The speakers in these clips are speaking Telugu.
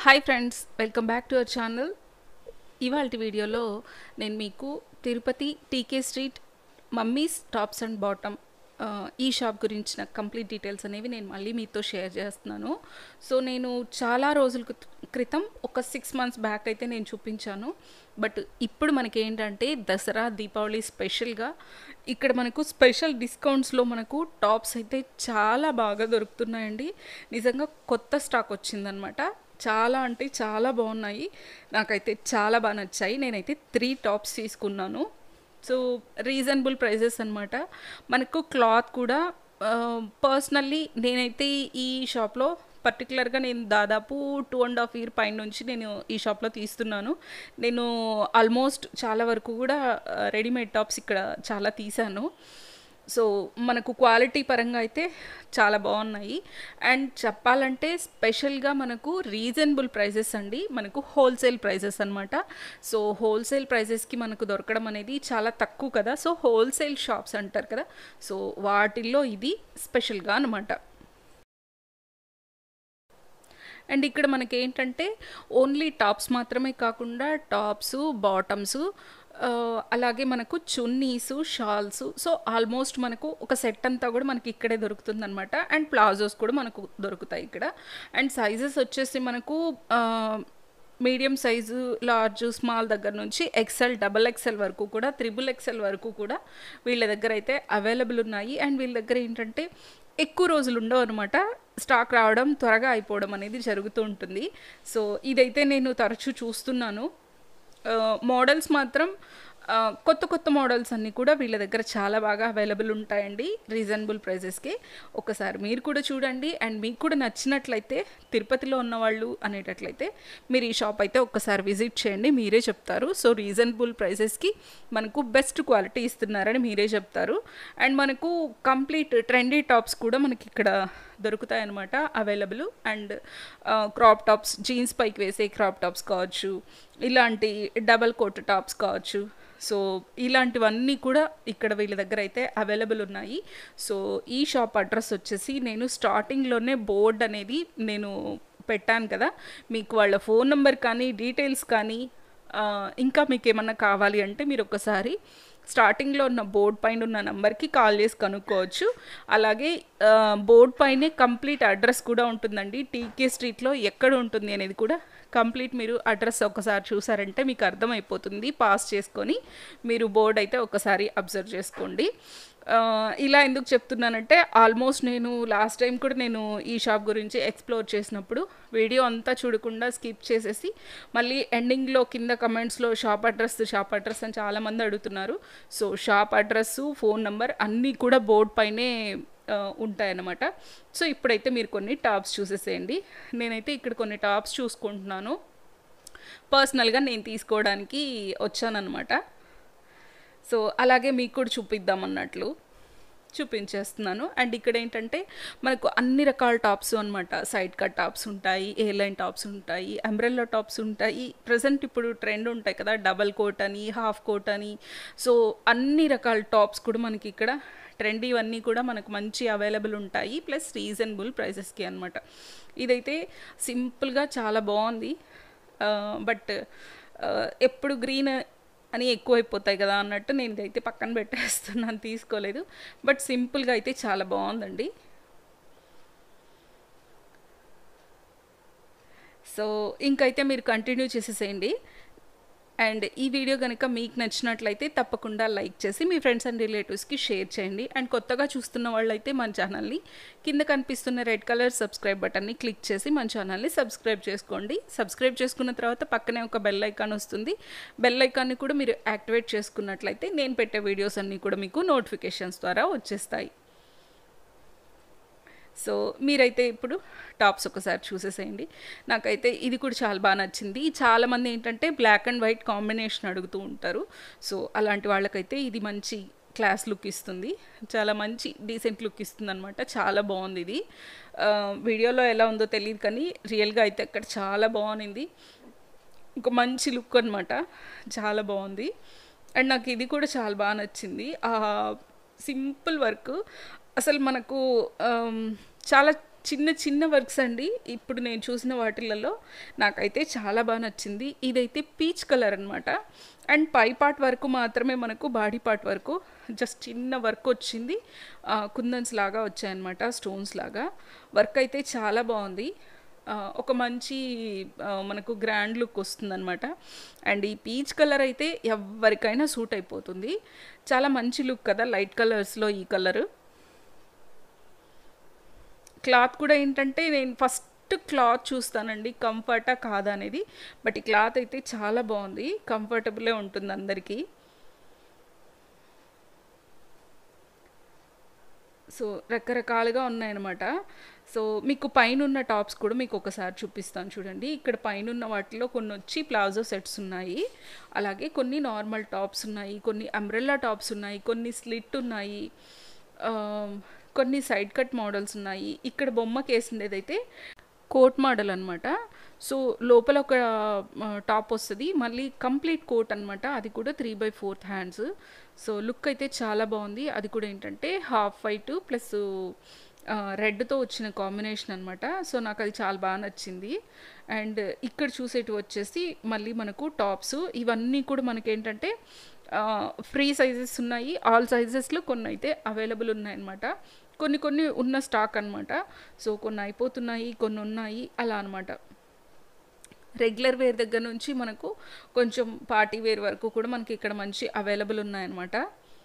hi friends welcome back to our channel ఇవాళ వీడియోలో నేను మీకు Tirupati TK street mummy's tops and bottom ఈ షాప్ గురించిన కంప్లీట్ డీటెయిల్స్ అనేవి నేను మళ్ళీ మీతో షేర్ చేస్తున్నాను సో నేను చాలా రోజుల క్రిత- క్రితం ఒక సిక్స్ మంత్స్ బ్యాక్ అయితే నేను చూపించాను బట్ ఇప్పుడు మనకి ఏంటంటే దసరా దీపావళి స్పెషల్గా ఇక్కడ మనకు స్పెషల్ డిస్కౌంట్స్లో మనకు టాప్స్ అయితే చాలా బాగా దొరుకుతున్నాయండి నిజంగా కొత్త స్టాక్ వచ్చిందనమాట చాలా అంటే చాలా బాగున్నాయి నాకైతే చాలా బాగా నచ్చాయి నేనైతే త్రీ టాప్స్ తీసుకున్నాను సో రీజనబుల్ ప్రైజెస్ అనమాట మనకు క్లాత్ కూడా పర్సనల్లీ నేనైతే ఈ షాప్లో పర్టికులర్గా నేను దాదాపు టూ అండ్ హాఫ్ ఇయర్ పైన నుంచి నేను ఈ షాప్లో తీస్తున్నాను నేను ఆల్మోస్ట్ చాలా వరకు కూడా రెడీమేడ్ టాప్స్ ఇక్కడ చాలా తీసాను సో మనకు క్వాలిటీ పరంగా అయితే చాలా బాగున్నాయి అండ్ చెప్పాలంటే స్పెషల్గా మనకు రీజనబుల్ ప్రైజెస్ అండి మనకు హోల్సేల్ ప్రైజెస్ అనమాట సో హోల్సేల్ ప్రైజెస్కి మనకు దొరకడం అనేది చాలా తక్కువ కదా సో హోల్సేల్ షాప్స్ అంటారు కదా సో వాటిల్లో ఇది స్పెషల్గా అనమాట అండ్ ఇక్కడ మనకి ఏంటంటే ఓన్లీ టాప్స్ మాత్రమే కాకుండా టాప్స్ బాటమ్స్ అలాగే మనకు చున్నీస్ షాల్స్ సో ఆల్మోస్ట్ మనకు ఒక సెట్ అంతా కూడా మనకి ఇక్కడే దొరుకుతుంది అనమాట అండ్ ప్లాజోస్ కూడా మనకు దొరుకుతాయి ఇక్కడ అండ్ సైజెస్ వచ్చేసి మనకు మీడియం సైజు లార్జ్ స్మాల్ దగ్గర నుంచి ఎక్సెల్ డబల్ ఎక్సెల్ వరకు కూడా త్రిబుల్ ఎక్సెల్ వరకు కూడా వీళ్ళ దగ్గర అయితే అవైలబుల్ ఉన్నాయి అండ్ వీళ్ళ దగ్గర ఏంటంటే ఎక్కువ రోజులు ఉండవు అనమాట స్టాక్ రావడం త్వరగా అయిపోవడం అనేది జరుగుతూ ఉంటుంది సో ఇదైతే నేను తరచూ చూస్తున్నాను మోడల్స్ మాత్రం ఆ, కొత్త కొత్త మోడల్స్ అన్నీ కూడా వీళ్ళ దగ్గర చాలా బాగా అవైలబుల్ ఉంటాయండి రీజనబుల్ ప్రైజెస్కి ఒకసారి మీరు కూడా చూడండి అండ్ మీకు కూడా నచ్చినట్లయితే తిరుపతిలో ఉన్నవాళ్ళు అనేటట్లయితే మీరు ఈ షాప్ అయితే ఒక్కసారి విజిట్ చేయండి మీరే చెప్తారు సో రీజనబుల్ ప్రైజెస్కి మనకు బెస్ట్ క్వాలిటీ ఇస్తున్నారని మీరే చెప్తారు అండ్ మనకు కంప్లీట్ ట్రెండీ టాప్స్ కూడా మనకి ఇక్కడ దొరుకుతాయి అన్నమాట available and crop tops jeans పైకి వేసే క్రాప్ టాప్స్ కావచ్చు ఇలాంటి డబల్ కోట్ టాప్స్ కావచ్చు సో ఇలాంటివన్నీ కూడా ఇక్కడ వీళ్ళ దగ్గర అయితే అవైలబుల్ ఉన్నాయి సో ఈ షాప్ అడ్రస్ వచ్చేసి నేను స్టార్టింగ్లోనే బోర్డ్ అనేది నేను పెట్టాను కదా మీకు వాళ్ళ ఫోన్ నెంబర్ కానీ డీటెయిల్స్ కానీ ఆ, ఇంకా మీకు ఏమన్నా కావాలి అంటే మీరు ఒకసారి స్టార్టింగ్లో ఉన్న బోర్డ్ పైన ఉన్న నెంబర్కి కాల్ చేసి కనుక్కోవచ్చు అలాగే ఆ, బోర్డ్ పైనే కంప్లీట్ అడ్రస్ కూడా ఉంటుందండి టీకే స్ట్రీట్లో ఎక్కడ ఉంటుంది అనేది కూడా కంప్లీట్ మీరు అడ్రస్ ఒకసారి చూసారంటే మీకు అర్థమైపోతుంది పాస్ చేసుకొని మీరు బోర్డ్ అయితే ఒకసారి అబ్జర్వ్ చేసుకోండి ఆ, ఇలా ఎందుకు చెప్తున్నానంటే ఆల్మోస్ట్ నేను లాస్ట్ టైం కూడా నేను ఈ షాప్ గురించి ఎక్స్ప్లోర్ చేసినప్పుడు వీడియో అంతా చూడకుండా స్కిప్ చేసేసి మళ్ళీ ఎండింగ్లో కింద కమెంట్స్లో షాప్ అడ్రస్ షాప్ అడ్రస్ అని చాలామంది అడుగుతున్నారు so shop address phone number అన్నీ కూడా బోర్డ్ పైనే ఆ, ఉంటాయన్నమాట సో ఇప్పుడైతే మీరు కొన్ని టాప్స్ చూసేసేయండి నేనైతే ఇక్కడ కొన్ని టాప్స్ చూసుకుంటున్నాను పర్సనల్గా నేను తీసుకోవడానికి వచ్చానన్నమాట సో అలాగే మీకు కూడా చూపిద్దాం అన్నట్లు చూపించేస్తున్నాను అండ్ ఇక్కడ ఏంటంటే మనకు అన్ని రకాల టాప్స్ అనమాట సైడ్ కట్ టాప్స్ ఉంటాయి ఏ లైన్ టాప్స్ ఉంటాయి అంబ్రెల్లా టాప్స్ ఉంటాయి ప్రజెంట్ ఇప్పుడు ట్రెండ్ ఉంటాయి కదా డబల్ కోట్ అని హాఫ్ కోట్ అని సో అన్ని రకాల టాప్స్ కూడా మనకి ఇక్కడ ట్రెండ్ ఇవన్నీ కూడా మనకు మంచి అవైలబుల్ ఉంటాయి ప్లస్ రీజనబుల్ ప్రైసెస్కి అనమాట ఇదైతే సింపుల్గా చాలా బాగుంది బట్ ఎప్పుడు గ్రీన్ అని ఎక్కువైపోతాయి కదా అన్నట్టు నేను ఇదైతే పక్కన పెట్టేస్తున్నాను తీసుకోలేదు బట్ సింపుల్గా అయితే చాలా బాగుందండి సో ఇంకైతే మీరు కంటిన్యూ చేసేసేయండి అండ్ ఈ వీడియో కనుక మీకు నచ్చినట్లయితే తప్పకుండా లైక్ చేసి మీ ఫ్రెండ్స్ అండ్ రిలేటివ్స్కి షేర్ చేయండి అండ్ కొత్తగా చూస్తున్న వాళ్ళైతే మన ఛానల్ని కింద కనిపిస్తున్న రెడ్ కలర్ సబ్స్క్రైబ్ బటన్ని క్లిక్ చేసి మన ఛానల్ని సబ్స్క్రైబ్ చేసుకోండి సబ్స్క్రైబ్ చేసుకున్న తర్వాత పక్కనే ఒక బెల్ ఐకాన్ వస్తుంది బెల్ ఐకాన్ని కూడా మీరు యాక్టివేట్ చేసుకున్నట్లయితే నేను పెట్టే వీడియోస్ అన్నీ కూడా మీకు నోటిఫికేషన్స్ ద్వారా వచ్చేస్తాయి సో మీరైతే ఇప్పుడు టాప్స్ ఒకసారి చూసేసేయండి నాకైతే ఇది కూడా చాలా బాగా నచ్చింది చాలామంది ఏంటంటే బ్లాక్ అండ్ వైట్ కాంబినేషన్ అడుగుతూ ఉంటారు సో అలాంటి వాళ్ళకైతే ఇది మంచి క్లాస్ లుక్ ఇస్తుంది చాలా మంచి డీసెంట్ లుక్ ఇస్తుంది అనమాట చాలా బాగుంది ఇది ఆ, వీడియోలో ఎలా ఉందో తెలియదు కానీ రియల్గా అయితే అక్కడ చాలా బాగుంది ఒక మంచి లుక్ అనమాట చాలా బాగుంది అండ్ నాకు ఇది కూడా చాలా బాగా నచ్చింది ఆ సింపుల్ వర్క్ అసలు మనకు ఆమ్, చాలా చిన్న చిన్న వర్క్స్ అండి ఇప్పుడు నేను చూసిన వాటిలలో నాకైతే చాలా బాగా నచ్చింది ఇదైతే పీచ్ కలర్ అనమాట అండ్ పై పార్ట్ వరకు మాత్రమే మనకు బాడీ పార్ట్ వరకు జస్ట్ చిన్న వర్క్ వచ్చింది కుందన్స్ లాగా వచ్చాయన్నమాట స్టోన్స్ లాగా వర్క్ అయితే చాలా బాగుంది ఆ, ఒక మంచి ఆ, మనకు గ్రాండ్ లుక్ వస్తుందన్నమాట అండ్ ఈ పీచ్ కలర్ అయితే ఎవరికైనా సూట్ అయిపోతుంది చాలా మంచి లుక్ కదా లైట్ కలర్స్లో ఈ కలరు క్లాత్ కూడా ఏంటంటే నేను ఫస్ట్ క్లాత్ చూస్తానండి కంఫర్టా కాదా అనేది బట్ ఈ క్లాత్ అయితే చాలా బాగుంది కంఫర్టబులే ఉంటుంది అందరికీ సో రకరకాలుగా ఉన్నాయన్నమాట సో మీకు పైన ఉన్న టాప్స్ కూడా మీకు ఒకసారి చూపిస్తాను చూడండి ఇక్కడ పైన ఉన్న వాటిలో కొన్ని వచ్చి ప్లాజో సెట్స్ ఉన్నాయి అలాగే కొన్ని నార్మల్ టాప్స్ ఉన్నాయి కొన్ని అంబ్రెల్లా టాప్స్ ఉన్నాయి కొన్ని స్లిట్ ఉన్నాయి ఆ, కొన్ని సైడ్ కట్ మోడల్స్ ఉన్నాయి ఇక్కడ బొమ్మకి వేసిండేదైతే కోట్ మోడల్ అనమాట సో లోపల ఒక ఆ, టాప్ వస్తుంది మళ్ళీ కంప్లీట్ కోట్ అనమాట అది కూడా three by fourth hands so look అయితే చాలా బాగుంది అది కూడా ఏంటంటే హాఫ్ వైట్ ప్లస్ రెడ్తో వచ్చిన కాంబినేషన్ అనమాట సో నాకు అది చాలా బాగా నచ్చింది అండ్ ఇక్కడ చూసేటివి వచ్చేసి మళ్ళీ మనకు టాప్స్ ఇవన్నీ కూడా మనకి ఏంటంటే ఫ్రీ సైజెస్ ఉన్నాయి ఆల్ సైజెస్లో కొన్ని అయితే అవైలబుల్ ఉన్నాయన్నమాట కొన్ని కొన్ని ఉన్న స్టాక్ అనమాట సో కొన్ని అయిపోతున్నాయి కొన్ని ఉన్నాయి అలా అనమాట రెగ్యులర్ వేర్ దగ్గర నుంచి మనకు కొంచెం పార్టీ వేర్ వరకు కూడా మనకి ఇక్కడ మంచి అవైలబుల్ ఉన్నాయన్నమాట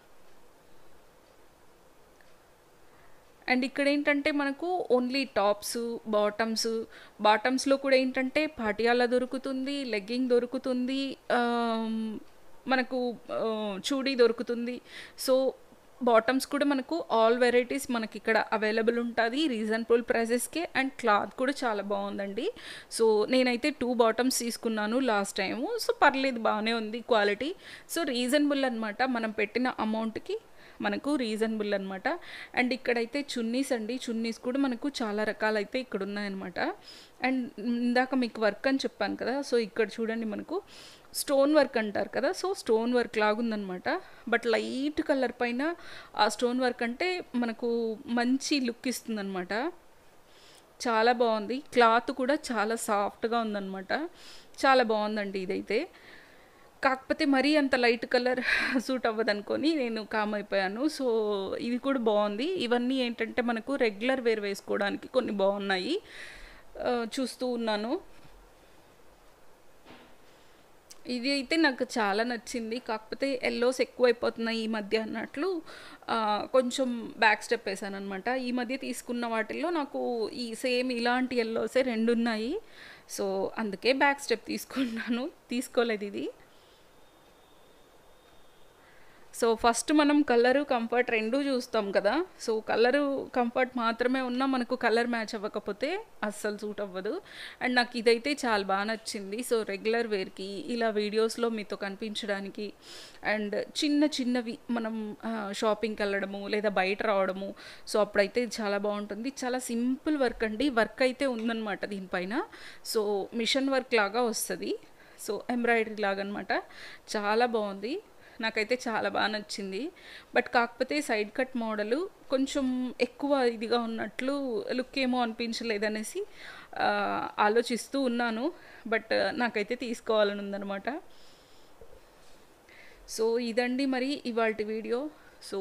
అండ్ ఇక్కడ ఏంటంటే మనకు ఓన్లీ టాప్స్ బాటమ్స్ బాటమ్స్లో కూడా ఏంటంటే పాటియాలా దొరుకుతుంది లెగ్గింగ్ దొరుకుతుంది ఆమ్, మనకు ఆ, చూడీ దొరుకుతుంది సో బాటమ్స్ కూడా మనకు ఆల్ వెరైటీస్ మనకి ఇక్కడ అవైలబుల్ ఉంటుంది రీజనబుల్ ప్రైజెస్కే అండ్ క్లాత్ కూడా చాలా బాగుందండి సో నేనైతే టూ బాటమ్స్ తీసుకున్నాను లాస్ట్ టైము సో పర్లేదు బాగానే ఉంది క్వాలిటీ సో రీజనబుల్ అనమాట మనం పెట్టిన అమౌంట్కి మనకు రీజనబుల్ అనమాట అండ్ ఇక్కడైతే చున్నీస్ అండి చున్నీస్ కూడా మనకు చాలా రకాలైతే ఇక్కడ ఉన్నాయన్నమాట అండ్ ఇందాక మీకు వర్క్ అని చెప్పాను కదా సో ఇక్కడ చూడండి మనకు స్టోన్ వర్క్ అంటారు కదా సో స్టోన్ వర్క్ లాగుందనమాట బట్ లైట్ కలర్ పైన ఆ స్టోన్ వర్క్ అంటే మనకు మంచి లుక్ ఇస్తుందన్నమాట చాలా బాగుంది క్లాత్ కూడా చాలా సాఫ్ట్గా ఉందన్నమాట చాలా బాగుందండి ఇదైతే కాకపోతే మరీ అంత లైట్ కలర్ సూట్ అవ్వదనుకొని నేను కామ్ అయిపోయాను సో ఇది కూడా బాగుంది ఇవన్నీ ఏంటంటే మనకు రెగ్యులర్ వేర్ వేసుకోవడానికి కొన్ని బాగున్నాయి ఆ, చూస్తూ ఉన్నాను ఇది అయితే నాకు చాలా నచ్చింది కాకపోతే ఎల్లోస్ ఎక్కువైపోతున్నాయి ఈ మధ్య అన్నట్లు ఆ, కొంచెం బ్యాక్ స్టెప్ వేసాను అనమాట ఈ మధ్య తీసుకున్న వాటిల్లో నాకు ఈ సేమ్ ఇలాంటి ఎల్లోసే రెండు ఉన్నాయి సో అందుకే బ్యాక్ స్టెప్ తీసుకున్నాను తీసుకోలేదు ఇది సో ఫస్ట్ మనం కలరు కంఫర్ట్ రెండు చూస్తాం కదా సో కలరు కంఫర్ట్ మాత్రమే ఉన్నా మనకు కలర్ మ్యాచ్ అవ్వకపోతే అస్సలు సూట్ అవ్వదు అండ్ నాకు ఇదైతే చాలా బాగా నచ్చింది సో రెగ్యులర్ వేర్కి ఇలా వీడియోస్లో మీతో కనిపించడానికి అండ్ చిన్న చిన్నవి మనం షాపింగ్కి వెళ్ళడము లేదా బయట రావడము సో అప్పుడైతే ఇది చాలా బాగుంటుంది చాలా సింపుల్ వర్క్ అండి వర్క్ అయితే ఉందన్నమాట దీనిపైన సో మిషన్ వర్క్ లాగా వస్తుంది సో ఎంబ్రాయిడరీ లాగా అనమాట చాలా బాగుంది నాకైతే చాలా బాగా నచ్చింది బట్ కాకపోతే సైడ్ కట్ మోడలు కొంచెం ఎక్కువ ఇదిగా ఉన్నట్లు లుక్ ఏమో అనిపించలేదనేసి ఆ, ఆలోచిస్తూ ఉన్నాను బట్ నాకైతే తీసుకోవాలని ఉందన్నమాట సో ఇదండి మరి ఇవాళ video so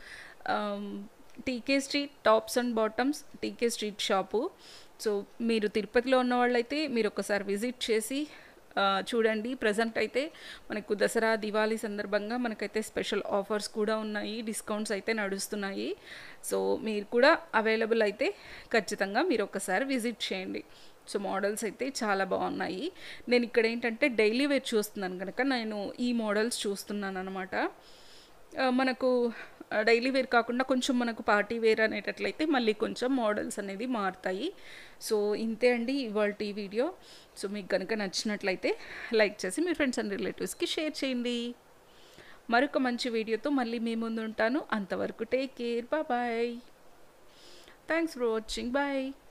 TK street tops and bottoms TK street shop so మీరు తిరుపతిలో ఉన్న వాళ్ళైతే మీరు ఒకసారి విజిట్ చేసి ఆ, చూడండి ప్రజెంట్ అయితే మనకు దసరా దివాళీ సందర్భంగా మనకైతే స్పెషల్ ఆఫర్స్ కూడా ఉన్నాయి డిస్కౌంట్స్ అయితే నడుస్తున్నాయి సో మీరు కూడా అవైలబుల్ అయితే ఖచ్చితంగా మీరు ఒకసారి విజిట్ చేయండి సో మోడల్స్ అయితే చాలా బాగున్నాయి నేను ఇక్కడ ఏంటంటే డైలీ వేర్ చూస్తున్నాను కనుక నేను ఈ మోడల్స్ చూస్తున్నాను అనమాట మనకు డైలీ వేర్ కాకుండా కొంచెం మనకు పార్టీ వేర్ అనేటట్లయితే మళ్ళీ కొంచెం మోడల్స్ అనేది మారుతాయి సో ఇంతే అండి ఇవాళ ఈ వీడియో సో మీకు కనుక నచ్చినట్లయితే లైక్ చేసి మీ ఫ్రెండ్స్ అండ్ రిలేటివ్స్కి షేర్ చేయండి మరొక మంచి వీడియోతో మళ్ళీ మీ ముందు ఉంటాను అంతవరకు take care bye thanks for watching bye